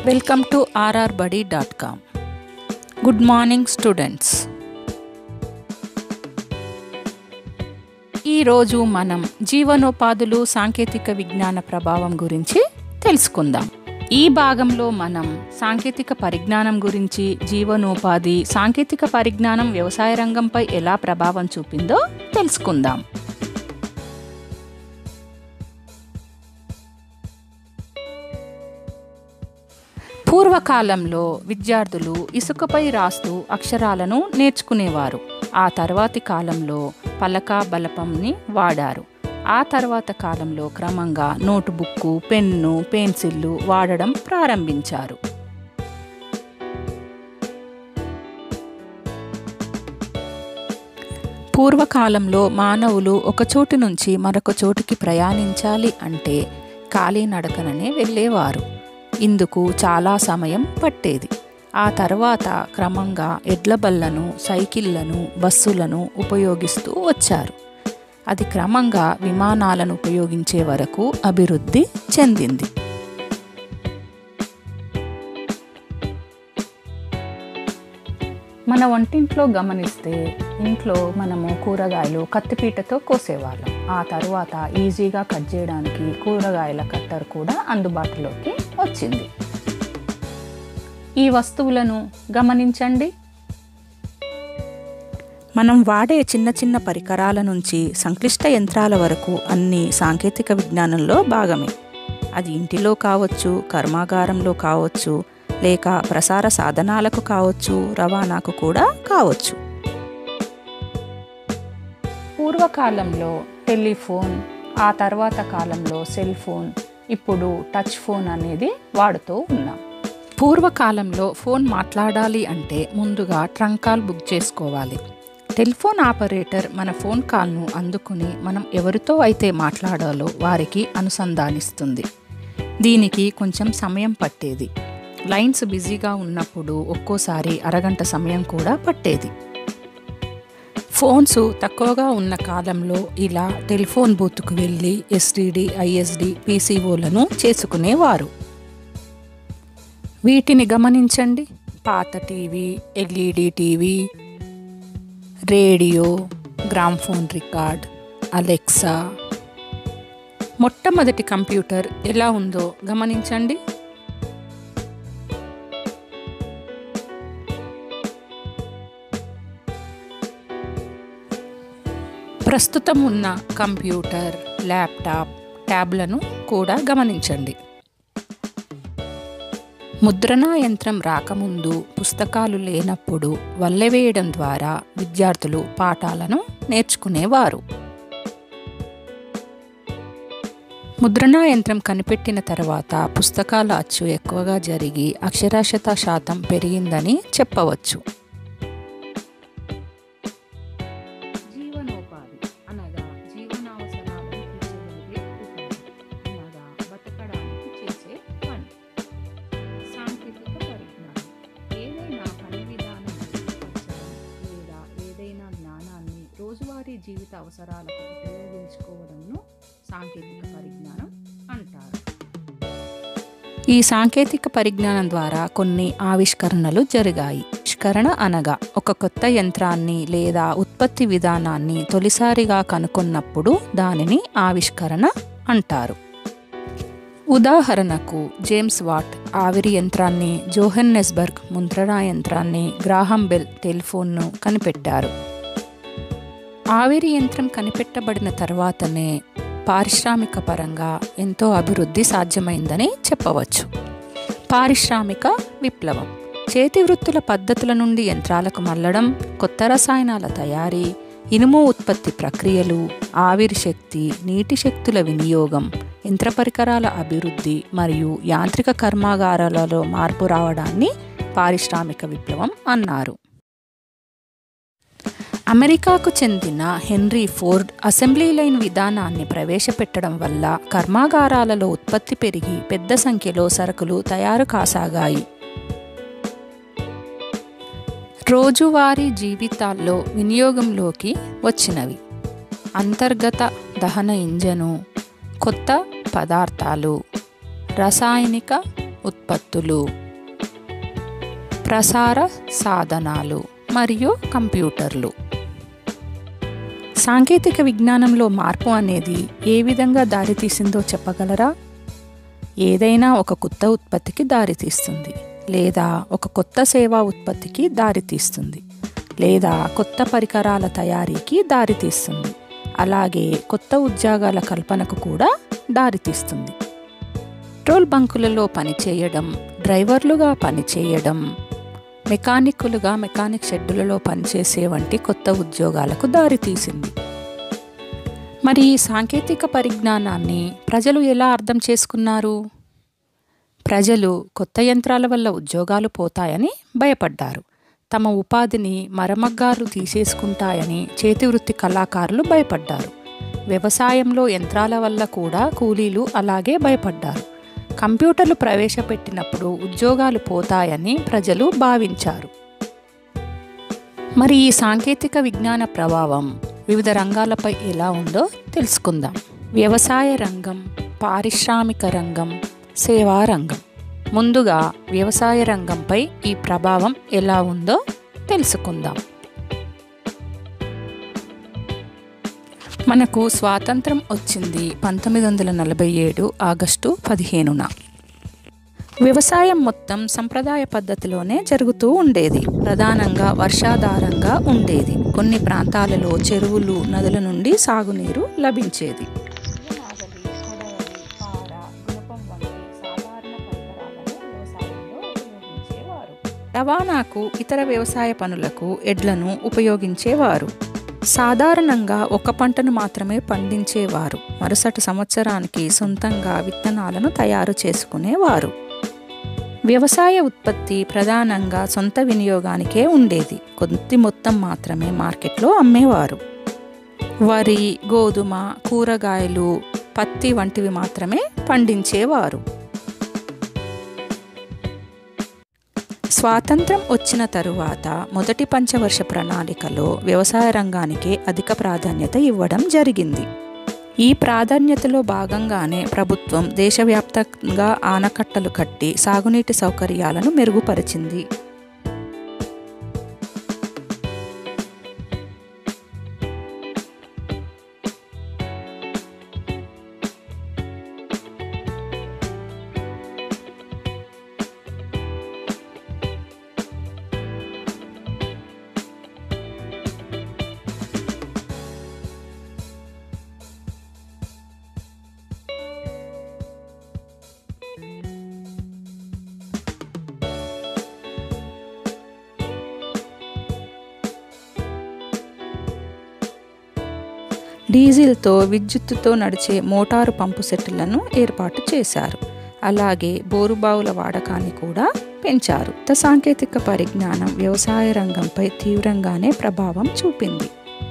welcome to R R buddy dot com good morning students ఈరోజు మనం జీవనోపాధులు సాంకేతిక విజ్ఞాన ప్రభావం గురించి తెలుసుకుందాం ఈ భాగంలో మనం సాంకేతిక పరిజ్ఞానం గురించి జీవనోపాధి సాంకేతిక పరిజ్ఞానం వ్యవసాయ రంగంపై ఎలా ప్రభావం చూపిందో తెలుసుకుందాం పూర్వకాలంలో విద్యార్థులు ఇసుకపై రాస్తూ అక్షరాలను నేర్చుకునేవారు ఆ తర్వాతి కాలంలో పలక బలపంని వాడారు ఆ తర్వాత కాలంలో క్రమంగా నోటుబుక్కు పెన్ను పెన్సిళ్ళు వాడడం ప్రారంభించారు పూర్వకాలంలో మానవులు ఒక చోటు నుంచి మరొక చోటుకి ప్రయాణించాలి అంటే కాలినడకననే వెళ్ళేవారు ఇందుకు చాలా సమయం పట్టేది ఆ తర్వాత క్రమంగా ఎడ్ల బళ్ళను సైకిళ్లను బస్సులను ఉపయోగిస్తూ వచ్చారు అది క్రమంగా విమానాలను ఉపయోగించే వరకు అభివృద్ధి చెందింది మన వంటింట్లో గమనిస్తే ఇంట్లో మనము కూరగాయలు కత్తిపీటతో కోసేవాళ్ళం ఆ తర్వాత ఈజీగా కట్ చేయడానికి కూరగాయల కట్టర్ కూడా అందుబాటులోకి వచ్చింది ఈ వస్తువులను గమనించండి మనం వాడే చిన్న చిన్న పరికరాల నుంచి సంక్లిష్ట యంత్రాల వరకు అన్ని సాంకేతిక విజ్ఞానంలో భాగమే అది ఇంటిలో కావచ్చు కర్మాగారంలో కావచ్చు లేక ప్రసార సాధనాలకు కావచ్చు రవాణాకు కూడా కావచ్చు పూర్వకాలంలో టెలిఫోన్ ఆ తర్వాత కాలంలో సెల్ ఫోన్ ఇప్పుడు టచ్ ఫోన్ అనేది వాడుతూ ఉన్నాం పూర్వకాలంలో ఫోన్ మాట్లాడాలి అంటే ముందుగా ట్రంక్ కాల్ బుక్ చేసుకోవాలి టెలిఫోన్ ఆపరేటర్ మన ఫోన్ కాల్ను అందుకుని మనం ఎవరితో అయితే మాట్లాడాలో వారికి అనుసంధానిస్తుంది దీనికి కొంచెం సమయం పట్టేది లైన్స్ బిజీగా ఉన్నప్పుడు ఒక్కోసారి అరగంట సమయం కూడా పట్టేది ఫోన్స్ తక్కువగా ఉన్న కాలంలో ఇలా టెలిఫోన్ బూత్కు వెళ్ళి ఎస్టీడీ ఐఎస్డి పీసీఓలను చేసుకునేవారు వీటిని గమనించండి పాత TV LED TV radio gramophone record Alexa మొట్టమొదటి కంప్యూటర్ ఎలా ఉందో గమనించండి ప్రస్తుతం ఉన్న కంప్యూటర్ ల్యాప్టాప్ ట్యాబ్లను కూడా గమనించండి ముద్రణా యంత్రం రాకముందు పుస్తకాలు లేనప్పుడు వల్లెవేయడం ద్వారా విద్యార్థులు పాఠాలను నేర్చుకునేవారు ముద్రణా యంత్రం కనిపెట్టిన తర్వాత పుస్తకాల అచ్చు ఎక్కువగా జరిగి అక్షరాస్యత శాతం పెరిగిందని చెప్పవచ్చు జీవనోపాధి అనగా జీవనావసరాలను తీర్చగలిగే ఉపాధి అనగా బతకడానికి చేసే పని సాంకేతిక పరిజ్ఞానం ఏదైనా పని విధానం మెరుగుపరచడం లేదా ఏదైనా జ్ఞానాన్ని రోజువారీ జీవిత అవసరాలకు ఉపయోగించుకోవడంను సాంకేతిక పరిజ్ఞానం అంటారు ఈ సాంకేతిక పరిజ్ఞానం ద్వారా కొన్ని ఆవిష్కరణలు జరిగాయి ఆవిష్కరణ అనగా ఒక కొత్త యంత్రాన్ని లేదా ఉత్పత్తి విధానాన్ని తొలిసారిగా కనుగొన్నప్పుడు దానిని ఆవిష్కరణ అంటారు ఉదాహరణకు జేమ్స్ వాట్ ఆవిరి యంత్రాన్ని జోహెన్నెస్బర్గ్ ముద్రణా యంత్రాన్ని గ్రాహం బెల్ టెలిఫోన్ను కనిపెట్టారు ఆవిరి యంత్రం కనిపెట్టబడిన తర్వాతనే పారిశ్రామిక పరంగా ఎంతో అభివృద్ధి సాధ్యమైందని చెప్పవచ్చు పారిశ్రామిక విప్లవం చేతి వృత్తుల పద్ధతుల నుండి యంత్రాలకు మల్లడం కొత్త రసాయనాల తయారీ ఇనుము ఉత్పత్తి ప్రక్రియలు ఆవిరి శక్తి నీటి శక్తుల వినియోగం యంత్ర పరికరాల అభివృద్ధి మరియు యాంత్రిక కర్మాగారాలలో మార్పు రావడాన్ని పారిశ్రామిక విప్లవం అన్నారు అమెరికాకు చెందిన హెన్రీ ఫోర్డ్ అసెంబ్లీ లైన్ విధానాన్ని ప్రవేశపెట్టడం వల్ల కర్మాగారాలలో ఉత్పత్తి పెరిగి పెద్ద సంఖ్యలో సరుకులు తయారు కాసాగాయి రోజువారీ జీవితాల్లో వినియోగంలోకి వచ్చినవి అంతర్గత దహన ఇంజను కొత్త పదార్థాలు రసాయనిక ఉత్పత్తులు ప్రసార సాధనాలు మరియు కంప్యూటర్లు సాంకేతిక విజ్ఞానంలో మార్పు అనేది ఏ విధంగా దారితీసిందో చెప్పగలరా ఏదైనా ఒక కొత్త ఉత్పత్తికి దారితీస్తుంది లేదా ఒక కొత్త సేవా ఉత్పత్తికి దారితీస్తుంది లేదా కొత్త పరికరాల తయారీకి దారితీస్తుంది అలాగే కొత్త ఉద్యోగాల కల్పనకు కూడా దారితీస్తుంది పెట్రోల్ బంకులలో పనిచేయడం డ్రైవర్లుగా పనిచేయడం మెకానిక్కులుగా మెకానిక్ షెడ్డులలో పనిచేసే వంటి కొత్త ఉద్యోగాలకు దారితీసింది మరి ఈ సాంకేతిక పరిజ్ఞానాన్ని ప్రజలు ఎలా అర్థం చేసుకున్నారు ప్రజలు కొత్త యంత్రాల వల్ల ఉద్యోగాలు పోతాయని భయపడ్డారు తమ ఉపాధిని మరమగ్గారు తీసేసుకుంటాయని చేతివృత్తి కళాకారులు భయపడ్డారు వ్యవసాయంలో యంత్రాల వల్ల కూడా కూలీలు అలాగే భయపడ్డారు కంప్యూటర్లు ప్రవేశపెట్టినప్పుడు ఉద్యోగాలు పోతాయని ప్రజలు భావించారు మరి ఈ సాంకేతిక విజ్ఞాన ప్రభావం వివిధ రంగాలపై ఎలా ఉందో తెలుసుకుందాం వ్యవసాయ రంగం పారిశ్రామిక రంగం సేవా రంగం ముందుగా వ్యవసాయ రంగంపై ఈ ప్రభావం ఎలా ఉందో తెలుసుకుందాం మనకు స్వాతంత్రం వచ్చింది పంతొమ్మిది వందల నలభై ఏడు ఆగస్టు పదిహేనున వ్యవసాయం మొత్తం సంప్రదాయ పద్ధతిలోనే జరుగుతూ ఉండేది ప్రధానంగా వర్షాధారంగా ఉండేది కొన్ని ప్రాంతాలలో చెరువులు నదుల నుండి సాగునీరు లభించేది రవాణాకు ఇతర వ్యవసాయ పనులకు ఎడ్లను ఉపయోగించేవారు సాధారణంగా ఒక పంటను మాత్రమే పండించేవారు మరుసటి సంవత్సరానికి సొంతంగా విత్తనాలను తయారు చేసుకునేవారు వ్యవసాయ ఉత్పత్తి ప్రధానంగా సొంత వినియోగానికే ఉండేది కొద్ది మొత్తం మాత్రమే మార్కెట్లో అమ్మేవారు వరి గోధుమ కూరగాయలు పత్తి వంటివి మాత్రమే పండించేవారు స్వాతంత్రం వచ్చిన తరువాత మొదటి పంచవర్ష ప్రణాళికలో వ్యవసాయ రంగానికి అధిక ప్రాధాన్యత ఇవ్వడం జరిగింది ఈ ప్రాధాన్యతలో భాగంగానే ప్రభుత్వం దేశవ్యాప్తంగా ఆనకట్టలు కట్టి సాగునీటి సౌకర్యాలను మెరుగుపరిచింది డీజిల్తో విద్యుత్తుతో నడిచే మోటారు పంపు సెట్లను ఏర్పాటు చేశారు అలాగే బోరుబావుల వాడకాన్ని కూడా పెంచారు కొత్త సాంకేతిక పరిజ్ఞానం వ్యవసాయ రంగంపై తీవ్రంగానే ప్రభావం చూపింది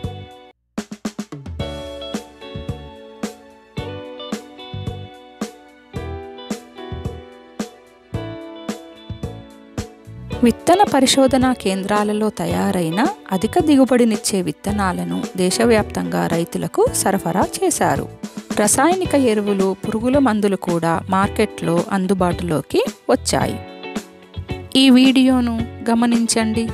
విత్తన పరిశోధనా కేంద్రాలలో తయారైన అధిక దిగుబడినిచ్చే విత్తనాలను దేశవ్యాప్తంగా రైతులకు సరఫరా చేశారు రసాయనిక ఎరువులు పురుగుల మందులు కూడా మార్కెట్లో అందుబాటులోకి వచ్చాయి ఈ వీడియోను గమనించండి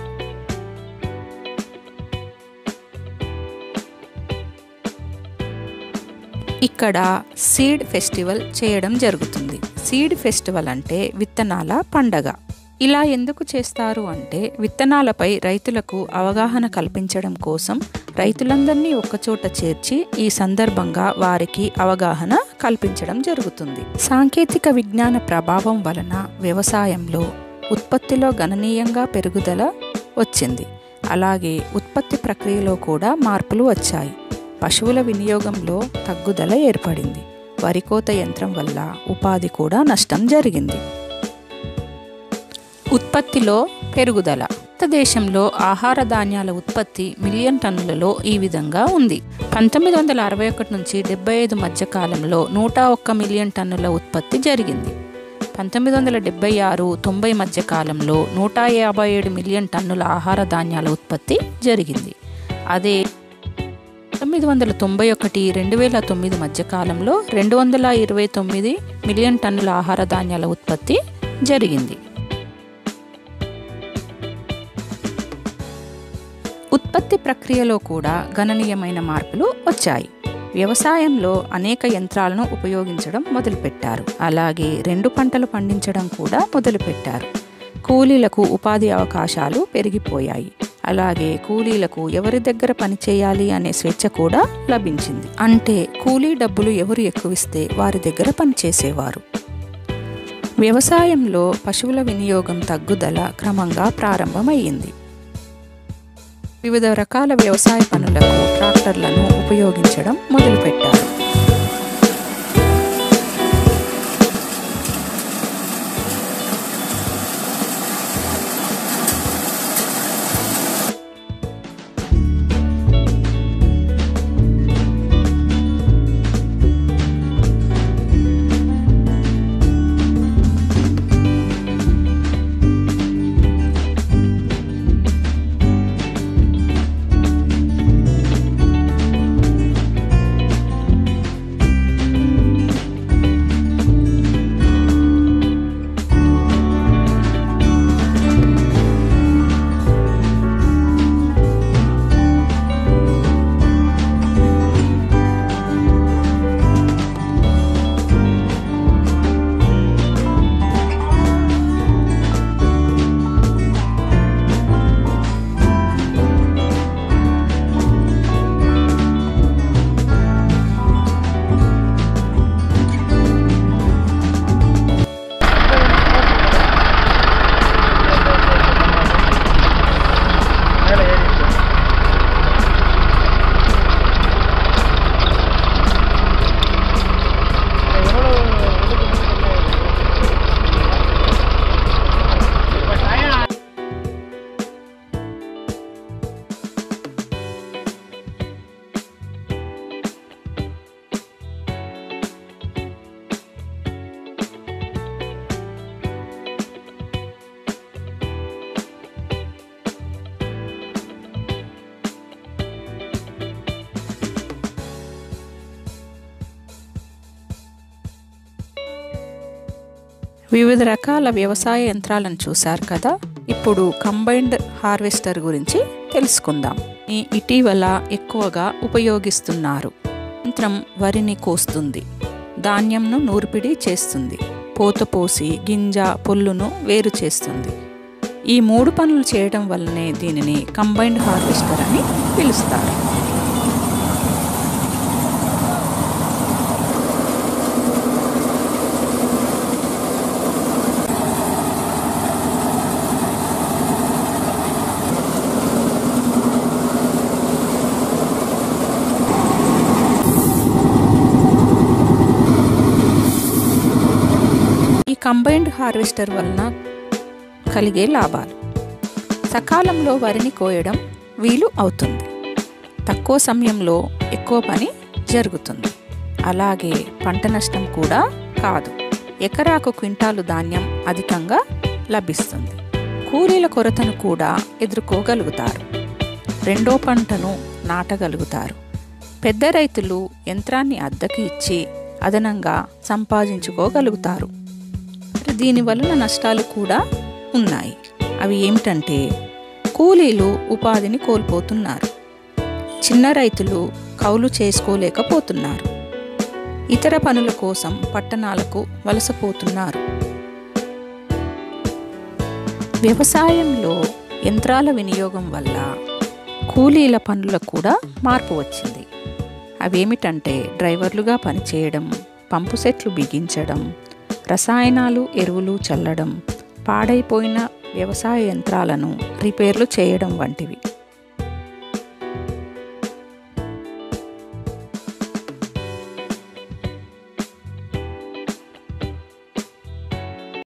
ఇక్కడ సీడ్ ఫెస్టివల్ చేయడం జరుగుతుంది సీడ్ ఫెస్టివల్ అంటే విత్తనాల పండగ ఇలా ఎందుకు చేస్తారు అంటే విత్తనాలపై రైతులకు అవగాహన కల్పించడం కోసం రైతులందరినీ ఒక్కచోట చేర్చి ఈ సందర్భంగా వారికి అవగాహన కల్పించడం జరుగుతుంది సాంకేతిక విజ్ఞాన ప్రభావం వలన వ్యవసాయంలో ఉత్పత్తిలో గణనీయంగా పెరుగుదల వచ్చింది అలాగే ఉత్పత్తి ప్రక్రియలో కూడా మార్పులు వచ్చాయి పశువుల వినియోగంలో తగ్గుదల ఏర్పడింది వరికోత యంత్రం వల్ల ఉపాధి కూడా నష్టం జరిగింది ఉత్పత్తిలో పెరుగుదల భారతదేశంలో ఆహార ధాన్యాల ఉత్పత్తి మిలియన్ టన్నులలో ఈ విధంగా ఉంది పంతొమ్మిది వందల అరవై ఒకటి నుంచి డెబ్బై ఐదు మధ్య కాలంలో నూట ఒక్క మిలియన్ టన్నుల ఉత్పత్తి జరిగింది పంతొమ్మిది వందల డెబ్బై ఆరు తొంభై మధ్య కాలంలో నూట యాభై ఏడు మిలియన్ టన్నుల ఆహార ధాన్యాల ఉత్పత్తి జరిగింది అదే పంతొమ్మిది వందల తొంభై ఒకటి రెండు వేల తొమ్మిది మధ్య కాలంలో రెండు వందల ఇరవై తొమ్మిది మిలియన్ టన్నుల ఆహార ధాన్యాల ఉత్పత్తి జరిగింది ఉత్పత్తి ప్రక్రియలో కూడా గణనీయమైన మార్పులు వచ్చాయి వ్యవసాయంలో అనేక యంత్రాలను ఉపయోగించడం మొదలుపెట్టారు అలాగే రెండు పంటలు పండించడం కూడా మొదలుపెట్టారు కూలీలకు ఉపాధి అవకాశాలు పెరిగిపోయాయి అలాగే కూలీలకు ఎవరి దగ్గర పని చేయాలి అనే స్వేచ్ఛ కూడా లభించింది అంటే కూలీ డబ్బులు ఎవరు ఎక్కువిస్తే వారి దగ్గర పనిచేసేవారు వ్యవసాయంలో పశువుల వినియోగం తగ్గుదల క్రమంగా ప్రారంభమయ్యింది వివిధ రకాల వ్యవసాయ పనులకు ట్రాక్టర్లను ఉపయోగించడం మొదలుపెట్టారు వివిధ రకాల వ్యవసాయ యంత్రాలను చూశారు కదా ఇప్పుడు కంబైన్డ్ హార్వెస్టర్ గురించి తెలుసుకుందాం ఈ ఇటీవల ఎక్కువగా ఉపయోగిస్తున్నారు యంత్రం వరిని కోస్తుంది ధాన్యంను నూర్పిడి చేస్తుంది పోత పోసి గింజ పొల్లును వేరు చేస్తుంది ఈ మూడు పనులు చేయడం వల్లనే దీనిని కంబైన్డ్ హార్వెస్టర్ అని పిలుస్తారు ఈ కంబైన్డ్ హార్వెస్టర్ వలన కలిగే లాభాలు సకాలంలో వరిని కోయడం వీలు అవుతుంది తక్కువ సమయంలో ఎక్కువ పని జరుగుతుంది అలాగే పంట నష్టం కూడా కాదు ఎకరాకు క్వింటాలు ధాన్యం అధికంగా లభిస్తుంది కూలీల కొరతను కూడా ఎదుర్కోగలుగుతారు రెండో పంటను నాటగలుగుతారు పెద్ద రైతులు యంత్రాన్ని అద్దెకి ఇచ్చి అదనంగా సంపాదించుకోగలుగుతారు దీని వలన నష్టాలు కూడా ఉన్నాయి అవి ఏమిటంటే కూలీలు ఉపాధిని కోల్పోతున్నారు చిన్న రైతులు కౌలు చేసుకోలేకపోతున్నారు ఇతర పనుల కోసం పట్టణాలకు వలసపోతున్నారు వ్యవసాయంలో యంత్రాల వినియోగం వల్ల కూలీల పనులకు కూడా మార్పు వచ్చింది అవేమిటంటే డ్రైవర్లుగా పనిచేయడం పంపు సెట్లు బిగించడం రసాయనాలు ఎరువులు చల్లడం పాడైపోయిన వ్యవసాయ యంత్రాలను రిపేర్లు చేయడం వంటివి